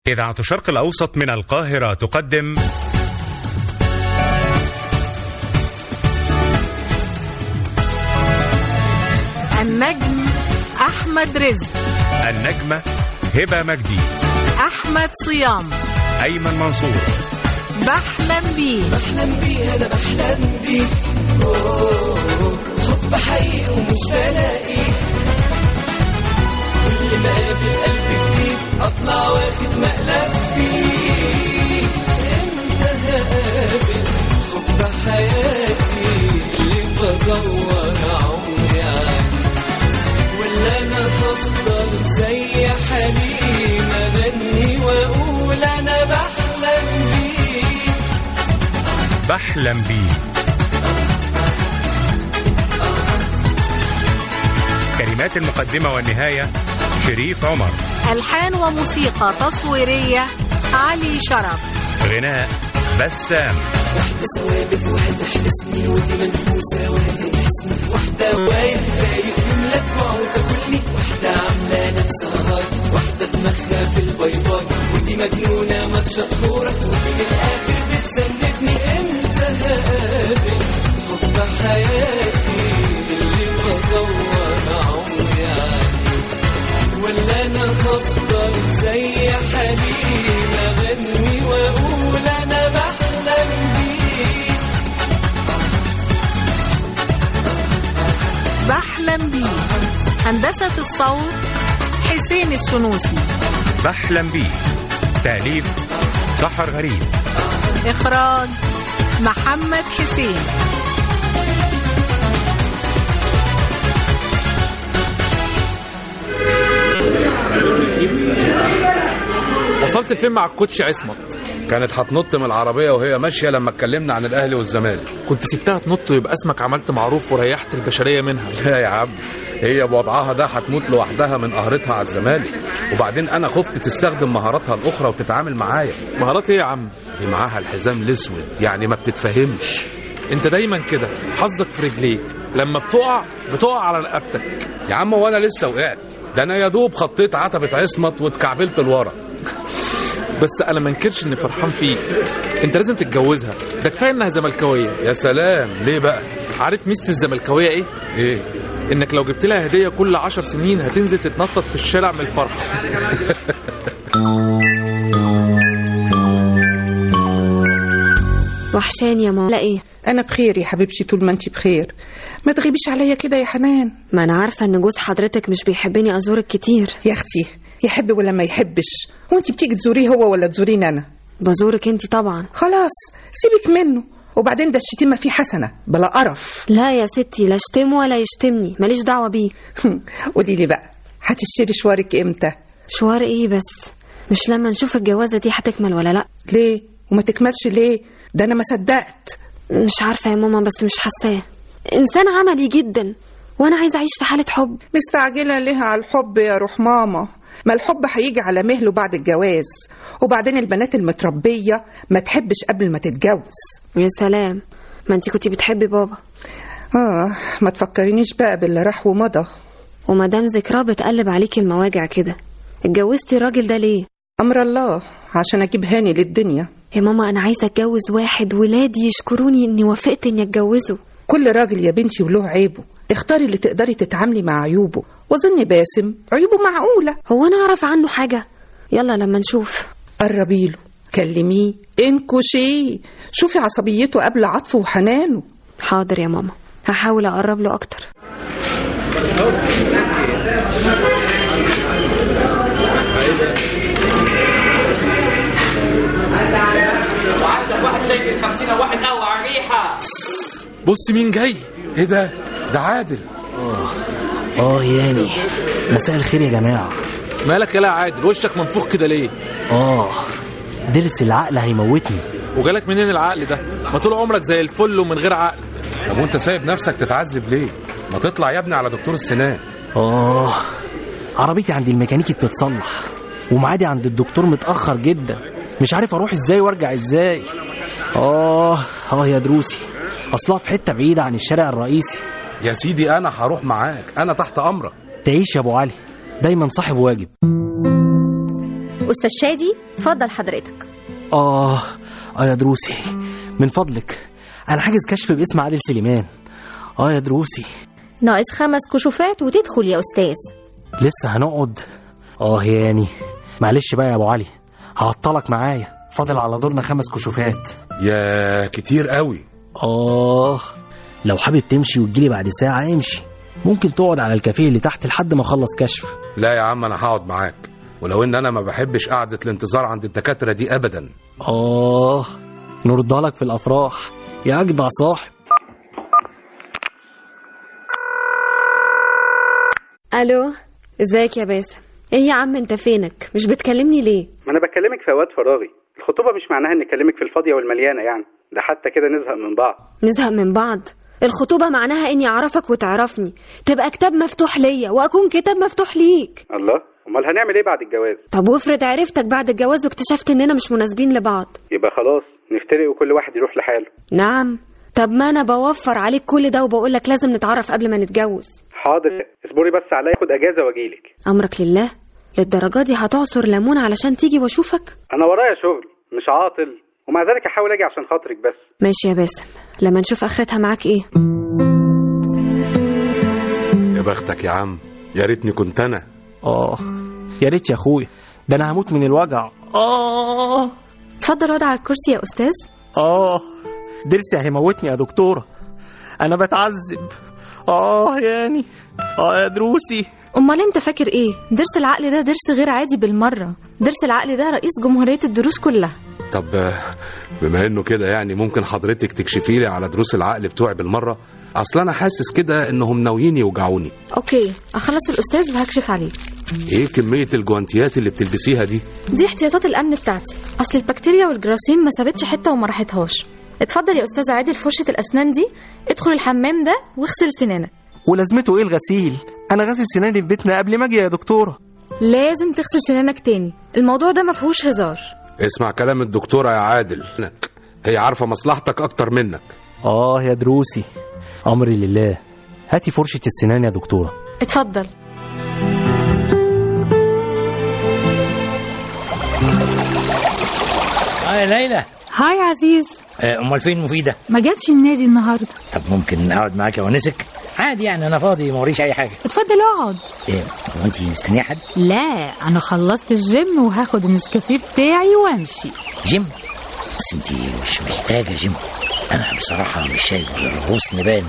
إذاعة الشرق الأوسط من القاهرة تقدم النجم أحمد رزق النجمة هبة مجدي أحمد صيام أيمن منصور بحلم بيه بحلم بيه انا بحلم بيه أوه، حب حقيقي ومش بلاقي كل ما اقابل قلب جديد اطلع واخد مقلب فيه انت هقابل حب حياتي اللي بدور عمري عنه ولا انا هفضل زي حليم اغني واقول انا بحلم بيه بحلم بيه كلمات المقدمة والنهاية شريف عمر ألحان وموسيقى تصويرية علي شرف غناء بسام واحدة ثوابت واحدة حبسني ودي منفوسة وهدي حسني واحدة وايد خايف يملك وتاكلني واحدة عاملة نفسها هاي واحدة دماغها في الباي باي ودي مجنونة ما تشطورك ودي من الآخر بتسندني انت هقابل حب حياتي اللي بدور عمري عنه ولا انا هفضل زي حليم اغني واقول انا بحلم بيه بحلم بيه هندسة الصوت حسين السنوسي بحلم بيه تأليف سحر غريب إخراج محمد حسين وصلت الفيلم مع الكوتش عصمت كانت هتنط من العربية وهي ماشية لما اتكلمنا عن الأهلي والزمالك كنت سبتها تنط ويبقى اسمك عملت معروف وريحت البشريه منها لا يا عم هي بوضعها ده هتموت لوحدها من قهرتها على الزمالك وبعدين أنا خفت تستخدم مهاراتها الأخرى وتتعامل معايا مهارات ايه يا عم دي معاها الحزام الأسود يعني ما بتتفهمش انت دايما كده حظك في رجليك لما بتقع بتقع على رقبتك يا عم وأنا لسه وقعت ده أنا يا دوب خطيت عتبة عصمت واتكعبلت لورا بس انا ما انكرش اني فرحان فيك انت لازم تتجوزها ده كفايه انها زملكاويه يا سلام ليه بقى عارف ميزه الزملكاويه ايه إيه انك لو جبت لها هديه كل عشر سنين هتنزل تتنطط في الشارع من الفرح وحشاني يا ماما لا ايه أنا بخير يا حبيبتي طول ما أنت بخير ما تغيبيش عليا كده يا حنان ما انا عارفه ان جوز حضرتك مش بيحبني ازورك كتير يا أختي يحب ولا ما يحبش وأنت بتيجي تزوريه هو ولا تزوريني أنا بزورك انت طبعا خلاص سيبك منه وبعدين ده الشتيمة فيه حسنة بلا قرف لا يا ستي لا اشتمه ولا يشتمني ماليش دعوه بيه قولي لي بقى هتشتري شوارك إمتى شوار ايه بس مش لما نشوف الجوازه دي هتكمل ولا لا ليه وما تكملش ليه ده أنا ما صدقت مش عارفه يا ماما بس مش حاساه انسان عملي جدا وانا عايزه اعيش في حاله حب مستعجلة ليه على الحب يا روح ماما ما الحب هيجي على مهله بعد الجواز وبعدين البنات المتربية ما تحبش قبل ما تتجوز يا سلام ما انت كنتي بتحبي بابا آه ما تفكرينيش بقى باللي راح ومضى ومادام ذكراه بتقلب عليكي المواجع كده اتجوزتي الراجل ده ليه أمر الله عشان أجيب هاني للدنيا يا ماما انا عايزه اتجوز واحد ولادي يشكروني اني وافقت اني اتجوزه كل راجل يا بنتي وله عيبه اختاري اللي تقدري تتعاملي مع عيوبه وظن باسم عيوبه معقولة هو انا اعرف عنه حاجه يلا لما نشوف قربي له كلميه انكشيه شوفي عصبيته قبل عطفه وحنانه حاضر يا ماما هحاول اقرب له اكتر وعندك واحد شايف الخمسين واحد قوي على الريحة بص مين جاي إيه ده ده عادل اه ياني مساء الخير يا جماعة مالك يا عادل وشك منفوخ كده ليه اه درس العقل هيموتني وجالك منين العقل ده ما طول عمرك زي الفل ومن غير عقل طب وأنت سايب نفسك تتعذب ليه ما تطلع يا ابني على دكتور السنان اه عربيتي عند الميكانيكي بتتصلح ومعادي عند الدكتور متأخر جدا مش عارف اروح ازاي وارجع ازاي اه اه يا دروسي اصلها في حتة بعيدة عن الشارع الرئيسي يا سيدي أنا هروح معاك أنا تحت أمرك تعيش يا ابو علي دايما صاحب واجب استاذ شادي اتفضل حضرتك اه اه يا دروسي من فضلك انا حاجز كشف باسم عادل سليمان اه يا دروسي ناقص خمس كشوفات وتدخل يا استاذ لسه هنقعد اه ياني معلش بقى يا ابو علي هعطلك معايا فاضل على دورنا خمس كشوفات يا كتير قوي اه لو حابب تمشي وتجيلي بعد ساعة امشي ممكن تقعد على الكافيه اللي تحت لحد ما اخلص كشف لا يا عم انا هقعد معاك ولو ان انا ما بحبش قعدة الانتظار عند الدكاترة دي ابدا اه نردها لك في الافراح يا اجدع صاحب الو ازيك يا باسم ايه يا عم انت فينك مش بتكلمني ليه ما انا بكلمك في اوقات فراغي الخطوبه مش معناها اني اكلمك في الفاضيه والمليانه يعني ده حتى كده نزهق من بعض نزهق من بعض الخطوبة معناها اني اعرفك وتعرفني تبقى كتاب مفتوح ليا واكون كتاب مفتوح ليك الله امال هنعمل ايه بعد الجواز طب وافرض عرفتك بعد الجواز واكتشفت اننا مش مناسبين لبعض يبقى خلاص نفترق وكل واحد يروح لحاله نعم طب ما انا بوفر عليك كل ده وبقولك لازم نتعرف قبل ما نتجوز حاضر اصبري بس عليا اخد اجازه واجيلك امرك لله للدرجة دي هتعصر ليمون علشان تيجي واشوفك انا ورايا شغل مش عاطل ومع ذلك هحاول اجي عشان خاطرك بس ماشي يا باسم لما نشوف اخرتها معاك ايه يا بختك يا عم يا ريتني كنت انا اه يا ريت يا اخويا ده انا هموت من الوجع اه اتفضل اقعد على الكرسي يا استاذ اه ضرسي هيموتني يا دكتورة انا بتعذب اه ياني اه يا دروسي امال انت فاكر ايه درس العقل ده درس غير عادي بالمره درس العقل ده رئيس جمهوريه الدروس كلها طب آه، بما انه كده يعني ممكن حضرتك تكشفي لي على دروس العقل بتوعي بالمره اصل انا حاسس كده انهم ناويين يوجعوني اوكي اخلص الاستاذ وهكشف عليك ايه كميه الجوانتيات اللي بتلبسيها دي دي احتياطات الامن بتاعتي اصل البكتيريا والجراثيم ما سابتش حته وما راحتهاش اتفضل يا استاذ عادل فرشه الاسنان دي ادخل الحمام ده واغسل سنانك ولازمته ايه الغسيل انا غاسل سناني في بيتنا قبل ما اجي يا دكتورة لازم تغسل سنانك تاني الموضوع ده ما فيهوش هزار اسمع كلام الدكتوره يا عادل هي عارفه مصلحتك اكتر منك اه يا دروسي امري لله هاتي فرشة السنان يا دكتورة اتفضل اه يا ليلى هاي عزيز آه، امال فين مفيده ما جاتش النادي النهارده طب ممكن اقعد معاك وانسك عادي يعني انا فاضي ما وريش اي حاجه اتفضل اقعد ايه هو انت مستنيه حد لا انا خلصت الجيم وهاخد النسكافيه بتاعي وامشي جيم بس انت مش محتاجه جيم انا بصراحه مش شايف غير رؤوس نبان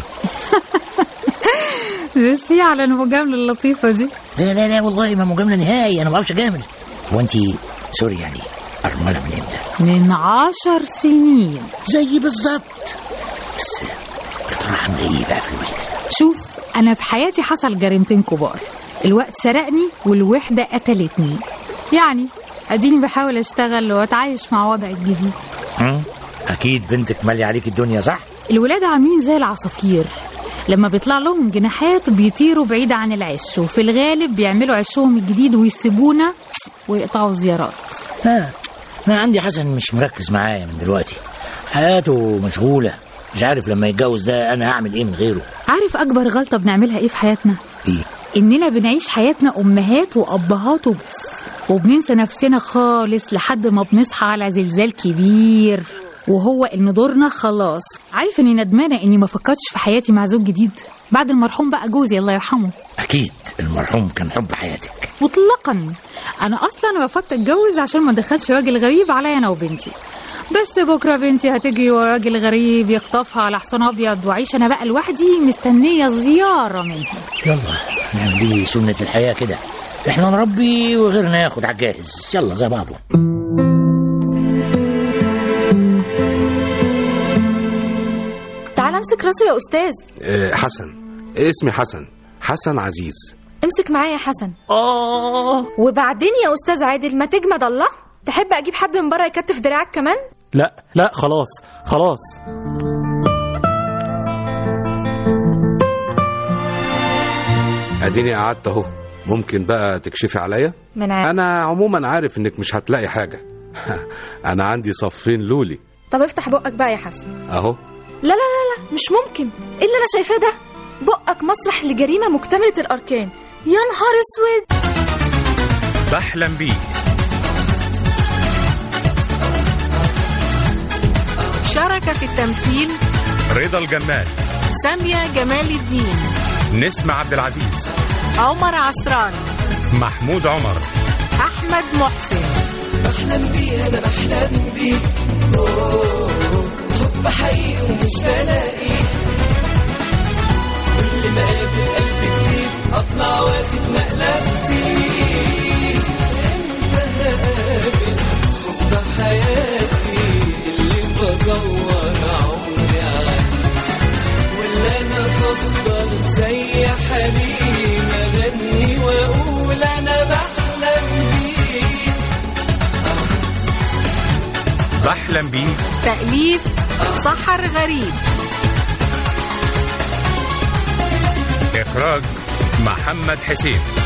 ميرسي على المجامله اللطيفه دي لا لا لا والله ما مجامله نهائي انا ما بعرفش اجامل هو انت سوري يعني ارمله من امتى من عشر سنين زي بالظبط بس يا ترى عامله ايه بقى في الوحده شوف انا في حياتي حصل جريمتين كبار الوقت سرقني والوحده قتلتني يعني اديني بحاول اشتغل واتعايش مع وضعي الجديد مم؟ اكيد بنتك ماليه عليك الدنيا صح الولاد عاملين زي العصافير لما بيطلع لهم جناحات بيطيروا بعيد عن العش وفي الغالب بيعملوا عشهم الجديد ويسيبونا ويقطعوا زيارات لا انا عندي حسن مش مركز معايا من دلوقتي حياته مشغوله مش عارف لما يتجوز ده انا هعمل ايه من غيره عارف اكبر غلطه بنعملها ايه في حياتنا ايه اننا بنعيش حياتنا امهات وابهات وبس وبننسى نفسنا خالص لحد ما بنصحى على زلزال كبير وهو ان دورنا خلاص عارف اني ندمانه اني ما فكرتش في حياتي مع زوج جديد بعد المرحوم بقى جوزي الله يرحمه اكيد المرحوم كان حب حياتك مطلقا انا اصلا رفضت اتجوز عشان ما ادخلش راجل غريب عليا انا وبنتي بس بكره بنتي هتجي وراجل غريب يخطفها على حصان ابيض واعيش انا بقى لوحدي مستنيه زياره منه يلا نعمل دي سنه الحياه كده احنا نربي وغيرنا ياخد على الجاهز يلا زي بعضه تعال امسك راسه يا استاذ آه، حسن اسمي حسن حسن عزيز امسك معايا يا حسن اه وبعدين يا استاذ عادل ما تجمد الله تحب اجيب حد من بره يكتف دراعك كمان لا لا خلاص خلاص اديني قعدت اهو ممكن بقى تكشفي عليا من عارف. انا عموما عارف انك مش هتلاقي حاجه انا عندي صفين لولي طب افتح بقك بقى يا حسن اهو لا لا لا لا مش ممكن ايه اللي انا شايفاه ده بقك مسرح لجريمه مكتمله الاركان يا نهار اسود بحلم بيه اشترك في التمثيل رضا الجمال سامية جمال الدين نسمة عبد العزيز عمر عصران محمود عمر أحمد محسن بحلم بيه انا بحلم بيه أوه، حب حقيقي ومش بلاقي كل ما اقابل قلب جديد اطلع واخد مقلب فيه امتى هقابل حب حياتي اللي بدور عمري عنه ولا انا هفضل زي حليم اغني واقول انا بحلم بيه بحلم بيه تأليف سحر غريب إخراج محمد حسين